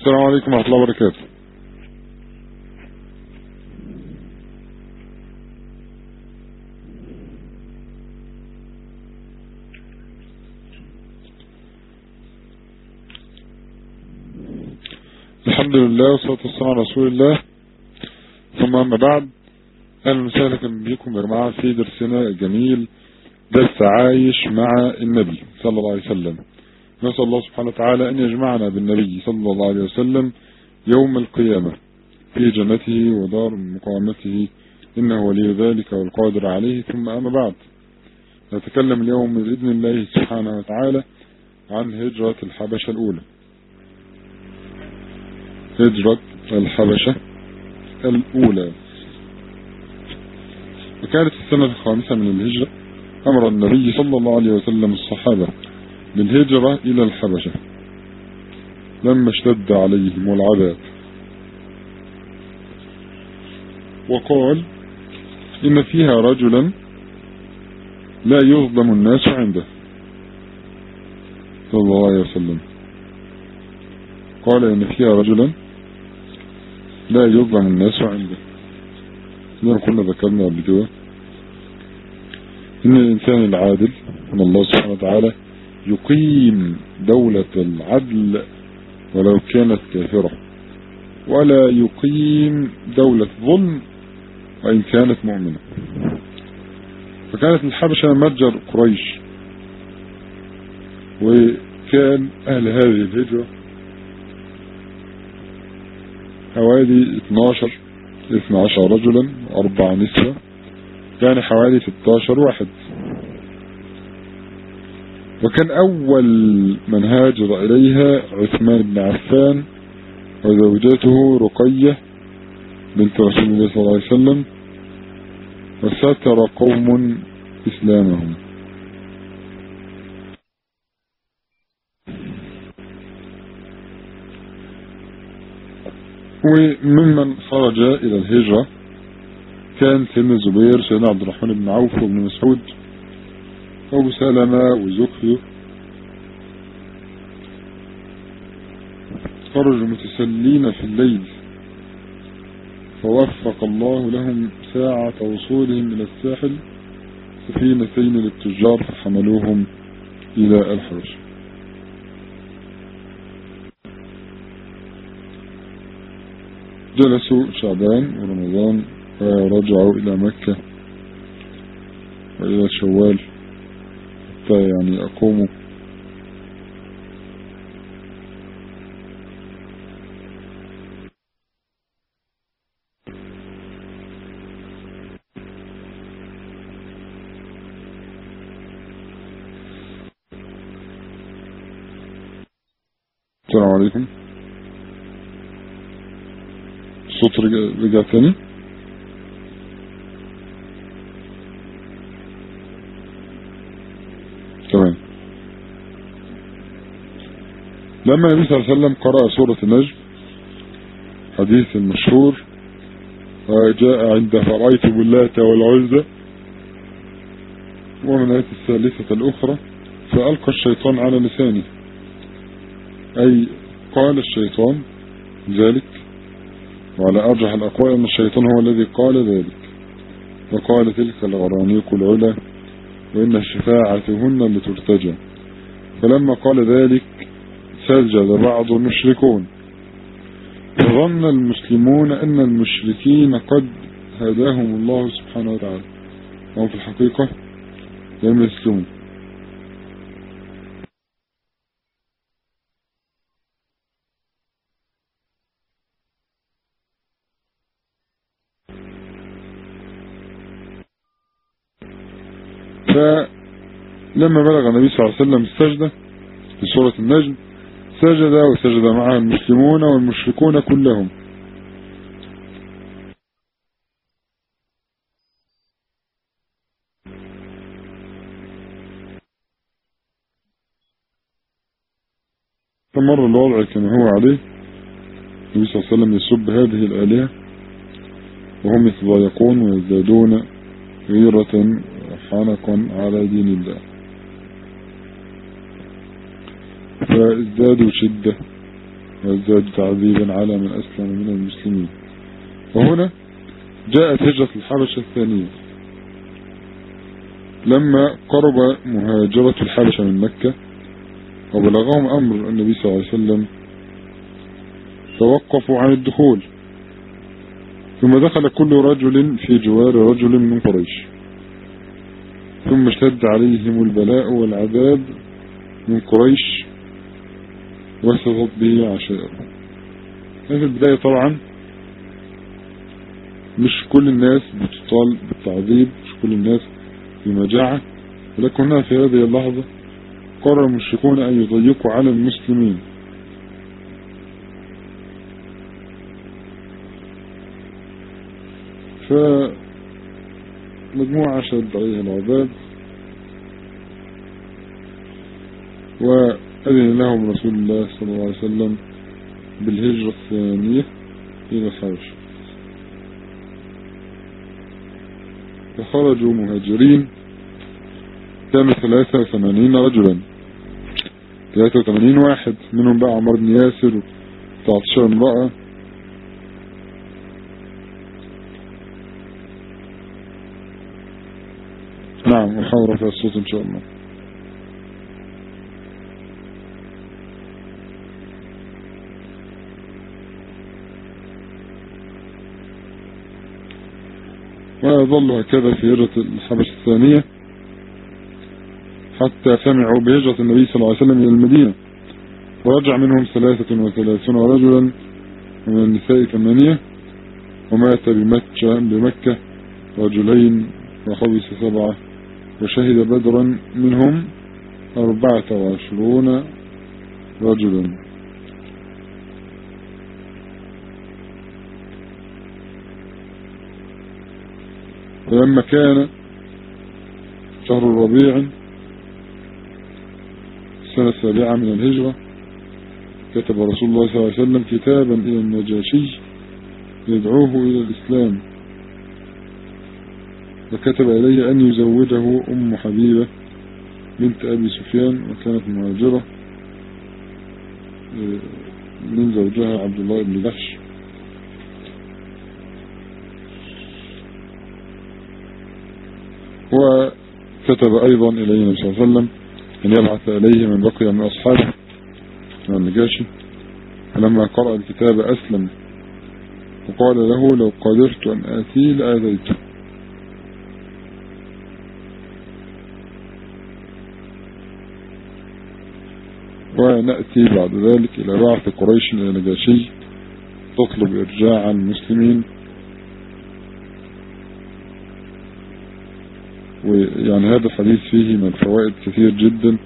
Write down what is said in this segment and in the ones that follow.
السلام عليكم ورحمة الله وبركاته الحمد لله والصلاة والسلام على رسول الله ثم أما بعد أهلا وسهلا بكم يا جماعة في درسنا الجميل درس عايش مع النبي صلى الله عليه وسلم نسأل الله سبحانه وتعالى أن يجمعنا بالنبي صلى الله عليه وسلم يوم القيامة في جنته ودار مقامته إنه ولي ذلك والقادر عليه ثم أما بعد نتكلم اليوم بإذن الله سبحانه وتعالى عن هجرة الحبشة الأولى هجرة الحبشة الأولى وكانت السنة الخامسة من الهجرة أمر النبي صلى الله عليه وسلم الصحابة بالهجرة إلى الحبشة لما اشتد عليهم العذاب وقال إن فيها رجلا لا يظلم الناس عنده صلى الله عليه وسلم قال إن فيها رجلا لا يظلم الناس عنده زي كنا ذكرنا قبل كده إن الإنسان العادل من الله سبحانه وتعالى يقيم دولة العدل ولو كانت كافرة ولا يقيم دولة ظلم وإن كانت مؤمنة فكانت الحبشة متجر قريش وكان أهل هذه الهجرة حوالي 12 12 رجلا أربع نسوة يعني حوالي 16 واحد وكان أول من هاجر إليها عثمان بن عفان وزوجته رقية بنت رسول الله صلى الله عليه وسلم وستر قوم إسلامهم وممن خرج إلى الهجرة كان سيدنا الزبير سيدنا عبد الرحمن بن عوف وابن مسعود وابو سلمة وزكي خرجوا متسلين في الليل فوفق الله لهم ساعة وصولهم إلى الساحل سفينتين للتجار فحملوهم إلى الحبشة جلسوا شعبان ورمضان ورجعوا إلى مكة وإلى شوال حتى يعني أقوموا السلام عليكم الصوت رجع, رجع تاني تمام لما النبي صلى الله عليه وسلم قرأ سورة النجم حديث المشهور جاء عند فرأيت باللات والعزة ومن آية الثالثة الأخرى فألقى الشيطان على لسانه أي قال الشيطان ذلك وعلى أرجح الأقوال أن الشيطان هو الذي قال ذلك وقال تلك الغرانيق العلا وإن شفاعتهن لترتجى فلما قال ذلك سجد بعض المشركون فظن المسلمون أن المشركين قد هداهم الله سبحانه وتعالى وهم في الحقيقة لم يسلمون فلما بلغ النبي صلى الله عليه وسلم السجدة في سورة النجم سجد وسجد معه المسلمون والمشركون كلهم فمر الوضع كما هو عليه النبي صلى الله عليه وسلم يسب هذه الآلهة وهم يتضايقون ويزدادون غيرة وحنقا على دين الله فازدادوا شدة ويزداد تعذيبا على من أسلم من المسلمين وهنا جاءت هجرة الحبشة الثانية لما قرب مهاجرة الحبشة من مكة وبلغهم أمر النبي صلى الله عليه وسلم توقفوا عن الدخول ثم دخل كل رجل في جوار رجل من قريش ثم اشتد عليهم البلاء والعذاب من قريش وسطت به عشائر في البداية طبعا مش كل الناس بتطال بالتعذيب مش كل الناس في مجاعة ولكن هنا في هذه اللحظة قرر المشركون أن يضيقوا على المسلمين فمجموعة شد عليها العذاب وأذن لهم رسول الله صلى الله عليه وسلم بالهجرة الثانية إلى الحبش فخرجوا مهاجرين كانوا 83 رجلا 83 واحد منهم بقى عمر بن ياسر و19 امرأة نعم وحاول رفع الصوت ان شاء الله ويظل هكذا في هجرة الحبش الثانية حتى سمعوا بهجرة النبي صلى الله عليه وسلم إلى المدينة ورجع منهم ثلاثة وثلاثون رجلا ومن النساء ثمانية ومات بمكة, بمكة رجلين وخبث سبعة وشهد بدرا منهم أربعة وعشرون رجلا ولما كان شهر الربيع السنة السابعة من الهجرة كتب رسول الله صلى الله عليه وسلم كتابا إلى النجاشي يدعوه إلى الإسلام وكتب إليه أن يزوجه أم حبيبة بنت أبي سفيان وكانت مهاجرة من زوجها عبد الله بن جحش وكتب أيضا إليه النبي صلى الله عليه وسلم أن يبعث إليه من بقي من أصحابه من النجاشي فلما قرأ الكتاب أسلم وقال له لو قدرت أن آتي لآذيته ونأتي بعد ذلك إلى بعث قريش إلى نجاشي تطلب إرجاع المسلمين ويعني هذا الحديث فيه من الفوائد كثير جدا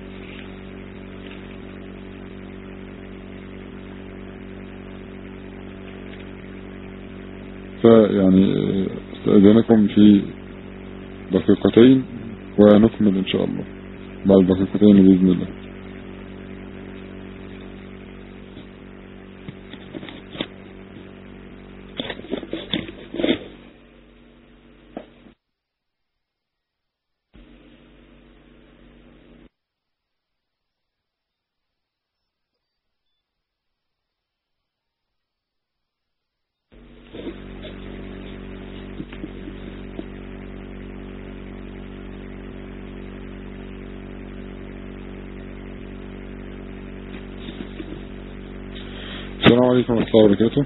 فيعني استأذنكم في دقيقتين ونكمل إن شاء الله بعد دقيقتين بإذن الله السلام عليكم ورحمة الله وبركاته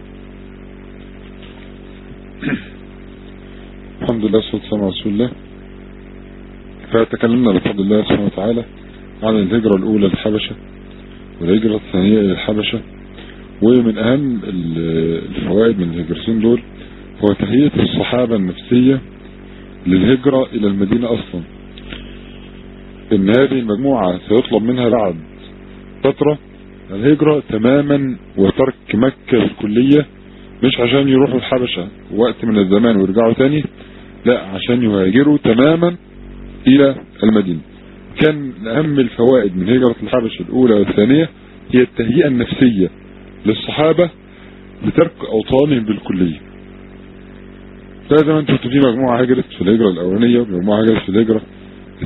الحمد لله والصلاة والسلام على رسول الله فتكلمنا بفضل الله سبحانه وتعالى عن الهجرة الأولى للحبشة والهجرة الثانية إلى الحبشة ومن أهم الفوائد من الهجرتين دول هو تهيئة الصحابة النفسية للهجرة إلى المدينة أصلا إن هذه المجموعة سيطلب منها بعد فترة الهجرة تماما وترك مكة بالكلية مش عشان يروحوا الحبشة وقت من الزمان ويرجعوا تاني لا عشان يهاجروا تماما الى المدينة كان من اهم الفوائد من هجرة الحبشة الاولى والثانية هي التهيئة النفسية للصحابة لترك اوطانهم بالكلية فزي ما انتم في مجموعة هجرت في الهجرة الاولانية ومجموعة هجرت في الهجرة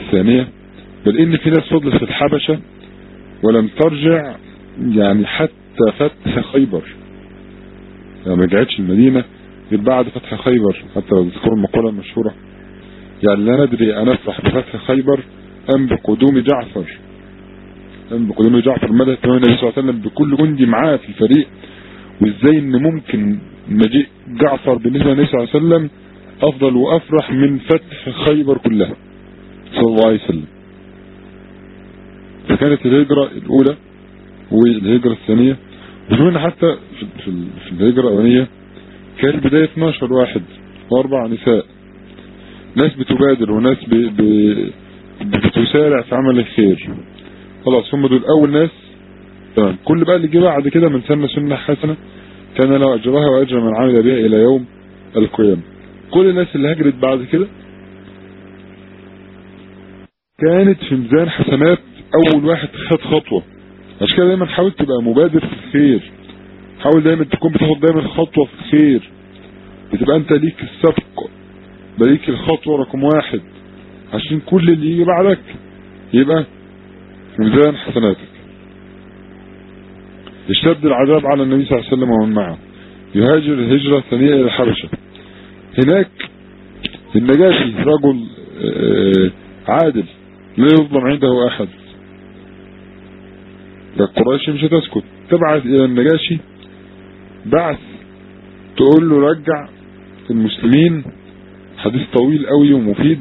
الثانية بل ان في ناس فضلت في الحبشة ولم ترجع يعني حتى حتى فتح خيبر يعني ما رجعتش المدينة غير بعد فتح خيبر حتى لو تذكروا المقولة المشهورة يعني لا ندري أن نفرح بفتح خيبر أم بقدوم جعفر أم بقدوم جعفر مدى اهتمام النبي صلى الله عليه وسلم بكل جندي معاه في الفريق وإزاي إن ممكن مجيء جعفر بالنسبة للنبي صلى الله عليه وسلم أفضل وأفرح من فتح خيبر كلها صلى الله عليه وسلم فكانت الهجرة الأولى والهجرة الثانية وشوفنا حتى في, في, في الهجرة الأولانية كانت بداية 12 واحد وأربع نساء ناس بتبادر وناس ب... ب... بتسارع في عمل الخير خلاص هم دول أول ناس تمام كل بقى اللي جه بعد كده من سنة سنة حسنة كان له أجرها وأجر من عمل بها إلى يوم القيامة كل الناس اللي هجرت بعد كده كانت في ميزان حسنات أول واحد خد خطوة عشان كده دايما حاول تبقى مبادر في الخير حاول دايما تكون بتاخد دايما خطوة في الخير بتبقى انت ليك السبق ليك الخطوة رقم واحد عشان كل اللي يجي بعدك يبقى في ميزان حسناتك اشتد العذاب على النبي صلى الله عليه وسلم ومن معه يهاجر الهجرة الثانية إلى الحبشة هناك النجاشي رجل عادل لا يظلم عنده أحد قريش مش هتسكت تبعث إلى النجاشي بعث تقول له رجع المسلمين حديث طويل قوي ومفيد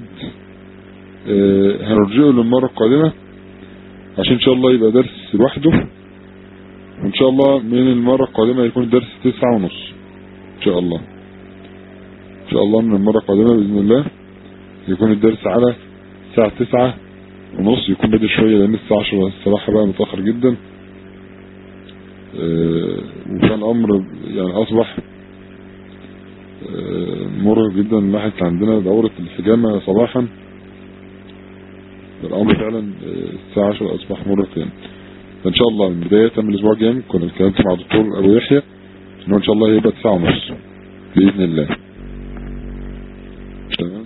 هنرجعه للمرة القادمة عشان ان شاء الله يبقى درس لوحده وان شاء الله من المرة القادمة يكون الدرس تسعة ونص ان شاء الله ان شاء الله من المرة القادمة بإذن الله يكون الدرس على الساعة تسعة ونص يكون بدري شوية لأن الساعة عشرة الصراحة بقى متأخر جدا وكان أمر يعني أصبح مرهق جدا من ناحية عندنا دورة الحجامة صباحا الأمر فعلا الساعة 10 أصبح مرهق يعني فإن شاء الله من بداية من الأسبوع الجاي كنا اتكلمت مع دكتور أبو يحيى إنه إن شاء الله هيبقى تسعة ونص بإذن الله تمام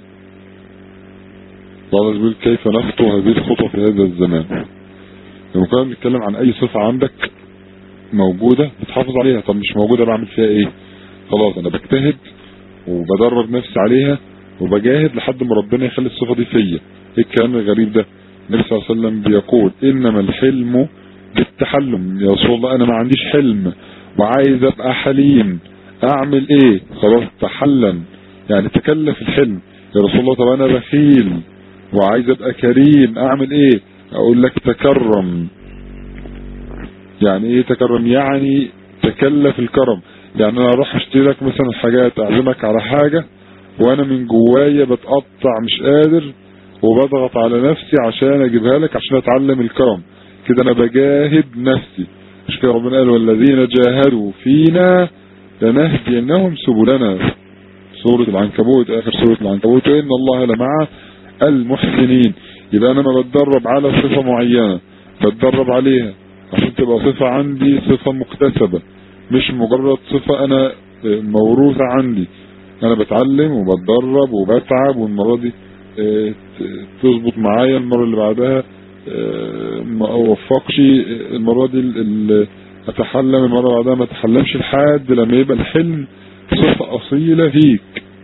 الله يقول كيف نخطو هذه الخطوة في هذا الزمان لما كنا بنتكلم عن أي صفة عندك موجودة بتحافظ عليها طب مش موجودة بعمل فيها إيه خلاص أنا بجتهد وبدرب نفسي عليها وبجاهد لحد ما ربنا يخلي الصفة دي فيا ايه الكلام الغريب ده النبي صلى الله عليه وسلم بيقول انما الحلم بالتحلم يا رسول الله انا ما عنديش حلم وعايز ابقى حليم اعمل ايه خلاص تحلم يعني تكلف الحلم يا رسول الله طب انا بخيل وعايز ابقى كريم اعمل ايه اقول لك تكرم يعني ايه تكرم يعني تكلف الكرم يعني انا اروح اشتري لك مثلا حاجات اعزمك على حاجة وانا من جوايا بتقطع مش قادر وبضغط على نفسي عشان اجيبها لك عشان اتعلم الكرم كده انا بجاهد نفسي مش كده ربنا قال والذين جاهدوا فينا لنهدينهم سبلنا سورة العنكبوت اخر سورة العنكبوت ان الله لمع المحسنين يبقى انا ما بتدرب على صفة معينة بتدرب عليها عشان تبقى صفة عندي صفة مكتسبة مش مجرد صفة انا موروثة عندي انا بتعلم وبتدرب وبتعب والمرة دي تظبط معايا المرة اللي بعدها ما اوفقش المرة دي اتحلم المرة اللي بعدها ما اتحلمش لحد لما يبقى الحلم صفة اصيلة فيك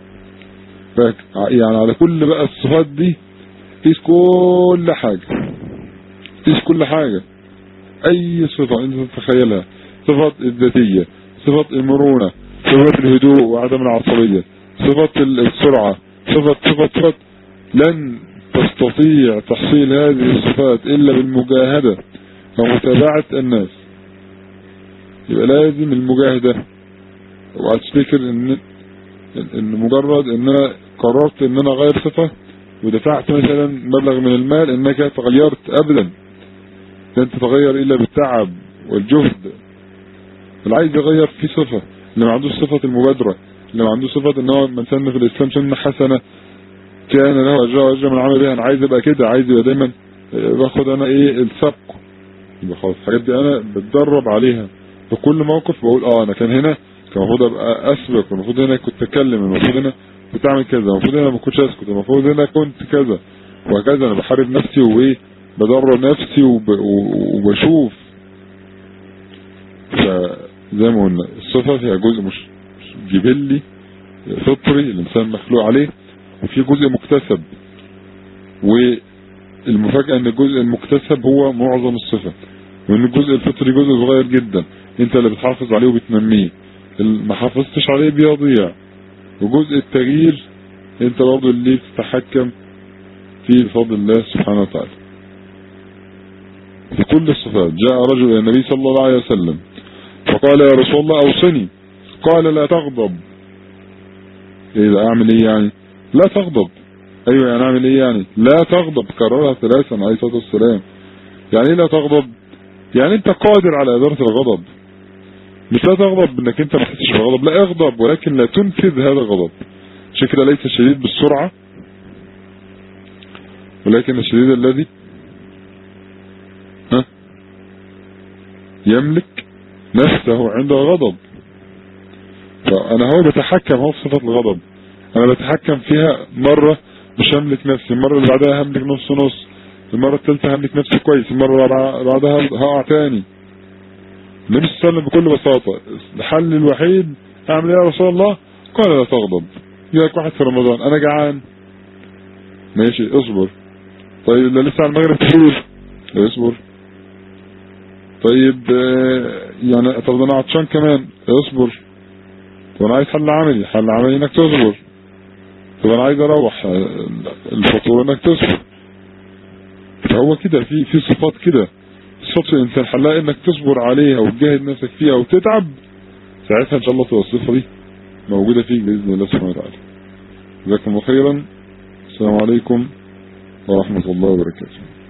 يعني على كل بقى الصفات دي تقيس كل حاجة تقيس كل حاجة اي صفة انت تتخيلها صفات الذاتية صفات المرونة صفات الهدوء وعدم العصبية صفات السرعة صفة صفة صفة لن تستطيع تحصيل هذه الصفات الا بالمجاهدة ومتابعة الناس يبقى لازم المجاهدة وهتفتكر ان ان مجرد ان انا قررت ان انا اغير صفة ودفعت مثلا مبلغ من المال انك تغيرت ابدا لن تتغير الا بالتعب والجهد اللي عايز يغير في صفة اللي ما عندوش صفة المبادرة اللي ما عندوش صفة ان هو من سن في الاسلام سنة حسنة كان له اجر واجر من عمل بها انا عايز ابقى كده عايز يبقى دايما باخد انا ايه السبق يبقى خلاص الحاجات دي انا بتدرب عليها في كل موقف بقول اه انا كان هنا كان المفروض ابقى اسبق المفروض هنا كنت اتكلم المفروض هنا كنت اعمل كذا المفروض هنا ما كنتش اسكت المفروض هنا كنت كذا وهكذا انا بحارب نفسي وايه بدرب نفسي وب... وبشوف ف... هي زي ما قلنا الصفة فيها جزء مش جبلي فطري الإنسان مخلوق عليه وفي جزء مكتسب والمفاجأة ان الجزء المكتسب هو معظم الصفة وان الجزء الفطري جزء صغير جدا انت اللي بتحافظ عليه وبتنميه ما حافظتش عليه بيضيع وجزء التغيير انت برضه اللي تتحكم في بفضل الله سبحانه وتعالى في كل الصفات جاء رجل الى النبي صلى الله عليه وسلم فقال يا رسول الله اوصني قال لا تغضب ايه ده اعمل ايه يعني لا تغضب ايوه يعني اعمل ايه يعني لا تغضب كررها ثلاثا عليه الصلاه والسلام يعني ايه لا تغضب يعني انت قادر على اداره الغضب مش لا تغضب انك انت ما تحسش بالغضب لا اغضب ولكن لا تنفذ هذا الغضب عشان كده ليس الشديد بالسرعه ولكن الشديد الذي ها يملك نفسه عند الغضب فانا هو بتحكم هو في صفة الغضب انا بتحكم فيها مرة مش هملك نفسي المرة اللي بعدها هملك نص نص المرة الثالثة هملك نفسي كويس المرة اللي بعدها هقع تاني النبي صلى الله عليه وسلم بكل بساطة الحل الوحيد اعمل ايه يا رسول الله قال لا تغضب يجيلك واحد في رمضان انا جعان ماشي اصبر طيب ده لسه على المغرب كتير اصبر طيب يعني طب ده انا عطشان كمان اصبر طب انا عايز حل عملي حل عملي انك تصبر طب انا عايز اروح الفطور انك تصبر فهو كده في في صفات كده صفات الانسان حلها انك تصبر عليها وتجاهد نفسك فيها وتتعب ساعتها ان شاء الله تبقى الصفه دي موجوده فيك باذن الله سبحانه وتعالى جزاكم الله خيرا السلام عليكم ورحمه الله وبركاته